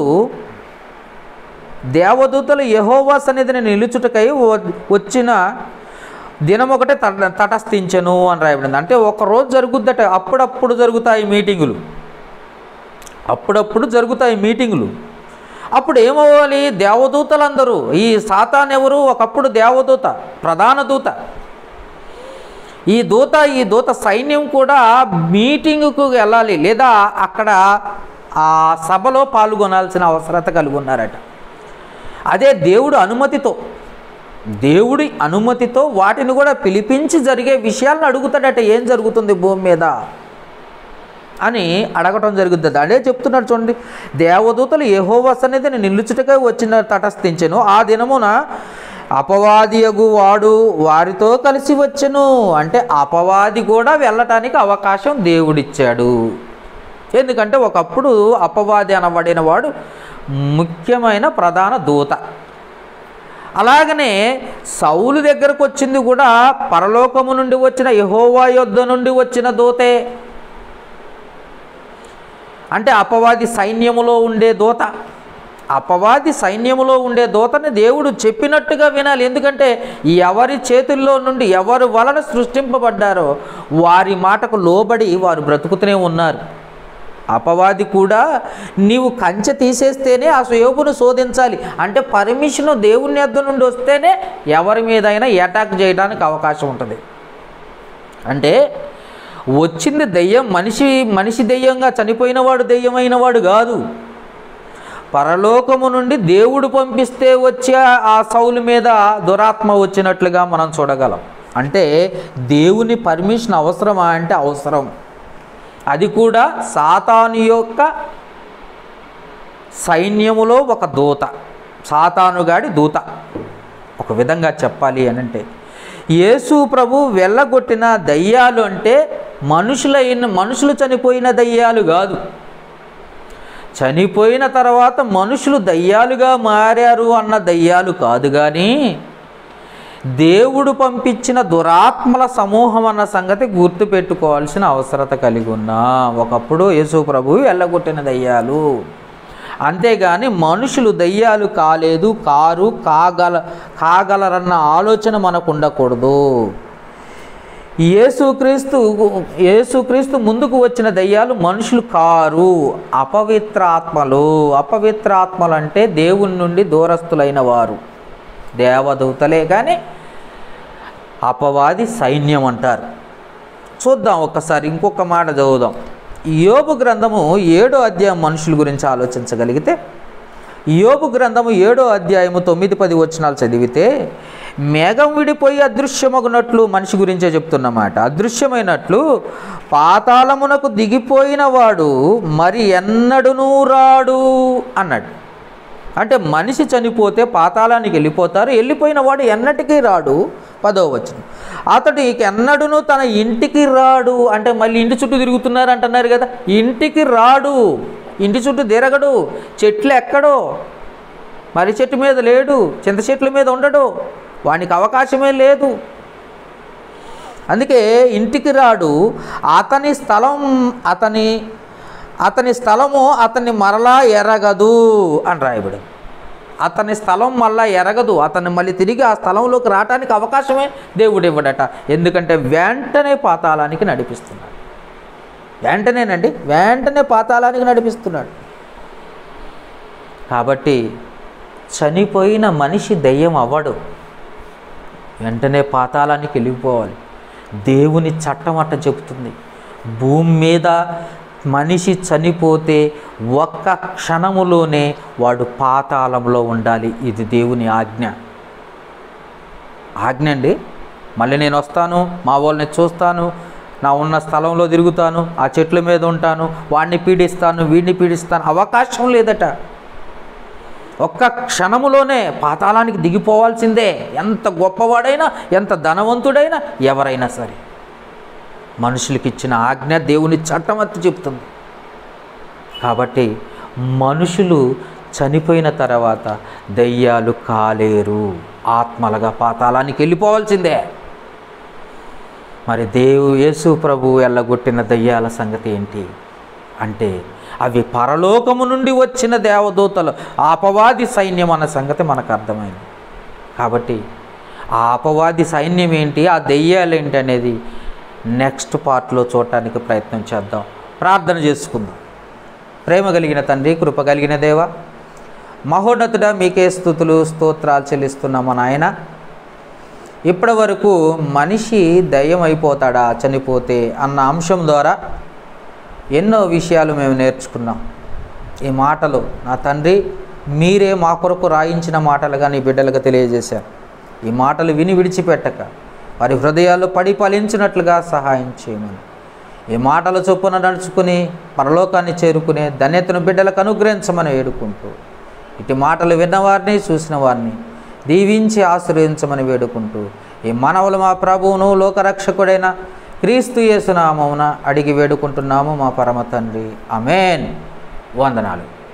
దేవదూతలు యహోవా సన్నిధిని నిలుచుటకై వ- వచ్చిన దినం ఒకటే తట తటస్థించను అని రాయబడింది అంటే ఒక రోజు జరుగుద్దట అప్పుడప్పుడు జరుగుతాయి మీటింగులు అప్పుడప్పుడు జరుగుతాయి మీటింగులు అప్పుడు ఏమవ్వాలి దేవదూతలందరూ ఈ సాతాన్ ఎవరు ఒకప్పుడు దేవదూత ప్రధాన దూత ఈ దూత ఈ దూత సైన్యం కూడా మీటింగుకు వెళ్ళాలి లేదా అక్కడ ఆ సభలో పాల్గొనాల్సిన అవసరత కలిగి ఉన్నారట అదే దేవుడు అనుమతితో దేవుడి అనుమతితో వాటిని కూడా పిలిపించి జరిగే విషయాలను అడుగుతాడట ఏం జరుగుతుంది భూమి మీద అని అడగటం జరుగుతుంది అదే చెప్తున్నాడు చూడండి దేవదూతలు యెహోవా సన్నిధిని నిలుచుటకై వచ్చిన తటస్థించెను ఆ దినమున అపవాదియగు వాడు వారితో కలిసి వచ్చెను అంటే అపవాది కూడా వెళ్ళటానికి అవకాశం దేవుడిచ్చాడు ఎందుకంటే ఒకప్పుడు అపవాది అనబడిన వాడు ముఖ్యమైన ప్రధాన దూత అలాగనే సౌలు దగ్గరకు వచ్చింది కూడా పరలోకము నుండి వచ్చిన యహోవా యొద్ద నుండి వచ్చిన దూతే అంటే అపవాది సైన్యములో ఉండే దూత అపవాది సైన్యములో ఉండే దూతని దేవుడు చెప్పినట్టుగా వినాలి ఎందుకంటే ఎవరి చేతుల్లో నుండి ఎవరి వలన సృష్టింపబడ్డారో వారి మాటకు లోబడి వారు బ్రతుకుతూనే ఉన్నారు అపవాది కూడా నీవు కంచె తీసేస్తేనే ఆ యోగును శోధించాలి అంటే పర్మిషన్ దేవుని యొద్ద నుండి వస్తేనే ఎవరి మీదైనా అటాక్ చేయడానికి అవకాశం ఉంటుంది అంటే వచ్చింది దెయ్యం మనిషి మనిషి దెయ్యంగా చనిపోయినవాడు దెయ్యమైన వాడు కాదు పరలోకము నుండి దేవుడు పంపిస్తే వచ్చే ఆ సౌలు మీద దురాత్మ వచ్చినట్లుగా మనం చూడగలం అంటే దేవుని పర్మిషన్ అవసరమా అంటే అవసరం అది కూడా సాతాను యొక్క సైన్యములో ఒక దూత సాతానుగాడి దూత ఒక విధంగా చెప్పాలి అని అంటే యేసు ప్రభు వెళ్ళగొట్టిన దయ్యాలు అంటే మనుషులైన మనుషులు చనిపోయిన దయ్యాలు కాదు చనిపోయిన తర్వాత మనుషులు దయ్యాలుగా మారారు అన్న దయ్యాలు కాదు కానీ దేవుడు పంపించిన దురాత్మల సమూహం అన్న సంగతి గుర్తుపెట్టుకోవాల్సిన అవసరత కలిగి ఉన్నా ఒకప్పుడు యేసు ప్రభు వెళ్ళగొట్టిన దయ్యాలు అంతేగాని మనుషులు దయ్యాలు కాలేదు కారు కాగల కాగలరన్న ఆలోచన మనకు ఉండకూడదు యేసుక్రీస్తు యేసుక్రీస్తు ముందుకు వచ్చిన దయ్యాలు మనుషులు కారు అపవిత్రాత్మలు అపవిత్రాత్మలు అంటే దేవుని నుండి దూరస్తులైన వారు దేవదూతలే కానీ అపవాది సైన్యం అంటారు చూద్దాం ఒక్కసారి ఇంకొక మాట చదువుదాం యోబు గ్రంథము ఏడో అధ్యాయం మనుషుల గురించి ఆలోచించగలిగితే యోబు గ్రంథము ఏడో అధ్యాయము తొమ్మిది పది వచనాలు చదివితే మేఘం విడిపోయి అదృశ్యమగునట్లు మనిషి గురించే చెప్తున్నమాట అదృశ్యమైనట్లు పాతాళమునకు దిగిపోయిన వాడు మరి ఎన్నడునూ రాడు అన్నాడు అంటే మనిషి చనిపోతే పాతాళానికి వెళ్ళిపోతారు వెళ్ళిపోయిన వాడు ఎన్నటికీ రాడు పదో వచ్చిన అతడు ఇక ఎన్నడును తన ఇంటికి రాడు అంటే మళ్ళీ ఇంటి చుట్టూ తిరుగుతున్నారు అంటున్నారు కదా ఇంటికి రాడు ఇంటి చుట్టూ తిరగడు చెట్లు ఎక్కడో మరి చెట్టు మీద లేడు చింత చెట్ల మీద ఉండడు వానికి అవకాశమే లేదు అందుకే ఇంటికి రాడు అతని స్థలం అతని అతని స్థలము అతన్ని మరలా ఎరగదు అని రాయబడి అతని స్థలం మళ్ళా ఎరగదు అతన్ని మళ్ళీ తిరిగి ఆ స్థలంలోకి రావడానికి అవకాశమే దేవుడు ఇవ్వడట ఎందుకంటే వెంటనే పాతాళానికి నడిపిస్తున్నాడు వెంటనేనండి వెంటనే పాతాళానికి నడిపిస్తున్నాడు కాబట్టి చనిపోయిన మనిషి దయ్యం అవ్వడు వెంటనే పాతాళానికి వెళ్ళిపోవాలి దేవుని చట్టం అట్ట చెబుతుంది భూమి మీద మనిషి చనిపోతే ఒక్క క్షణములోనే వాడు పాతాళంలో ఉండాలి ఇది దేవుని ఆజ్ఞ ఆజ్ఞ అండి మళ్ళీ నేను వస్తాను మా వాళ్ళని చూస్తాను నా ఉన్న స్థలంలో తిరుగుతాను ఆ చెట్ల మీద ఉంటాను వాడిని పీడిస్తాను వీడిని పీడిస్తాను అవకాశం లేదట ఒక్క క్షణములోనే పాతాళానికి దిగిపోవాల్సిందే ఎంత గొప్పవాడైనా ఎంత ధనవంతుడైనా ఎవరైనా సరే మనుషులకి ఇచ్చిన ఆజ్ఞ దేవుని చట్టం అత్తి చెప్తుంది కాబట్టి మనుషులు చనిపోయిన తర్వాత దయ్యాలు కాలేరు ఆత్మలుగా పాతాళానికి వెళ్ళిపోవాల్సిందే మరి దేవు యేసు ప్రభు ఎల్లగొట్టిన దయ్యాల సంగతి ఏంటి అంటే అవి పరలోకము నుండి వచ్చిన దేవదూతలు ఆపవాది సైన్యం అన్న సంగతి మనకు అర్థమైంది కాబట్టి ఆ అపవాది సైన్యం ఏంటి ఆ దెయ్యాలు ఏంటి అనేది నెక్స్ట్ పార్ట్లో చూడటానికి ప్రయత్నం చేద్దాం ప్రార్థన చేసుకుందాం ప్రేమ కలిగిన తండ్రి కృప కలిగిన దేవ మహోన్నతుడా మీకే స్థుతులు స్తోత్రాలు చెల్లిస్తున్నాము నాయన ఇప్పటి వరకు మనిషి దయ్యం అయిపోతాడా చనిపోతే అన్న అంశం ద్వారా ఎన్నో విషయాలు మేము నేర్చుకున్నాం ఈ మాటలు నా తండ్రి మీరే మా కొరకు రాయించిన మాటలుగా నీ బిడ్డలుగా తెలియజేశారు ఈ మాటలు విని విడిచిపెట్టక వారి హృదయాలు పడి ఫలించినట్లుగా సహాయం చేయమని ఈ మాటల చొప్పున నడుచుకుని పరలోకాన్ని చేరుకునే ధన్యతను బిడ్డలకు అనుగ్రహించమని వేడుకుంటూ ఇటు మాటలు విన్నవారిని చూసిన వారిని దీవించి ఆశ్రయించమని వేడుకుంటూ ఈ మనవులు మా ప్రభువును లోకరక్షకుడైన క్రీస్తు యేసునామమున అడిగి వేడుకుంటున్నాము మా పరమ తండ్రి అమేన్ వందనాలు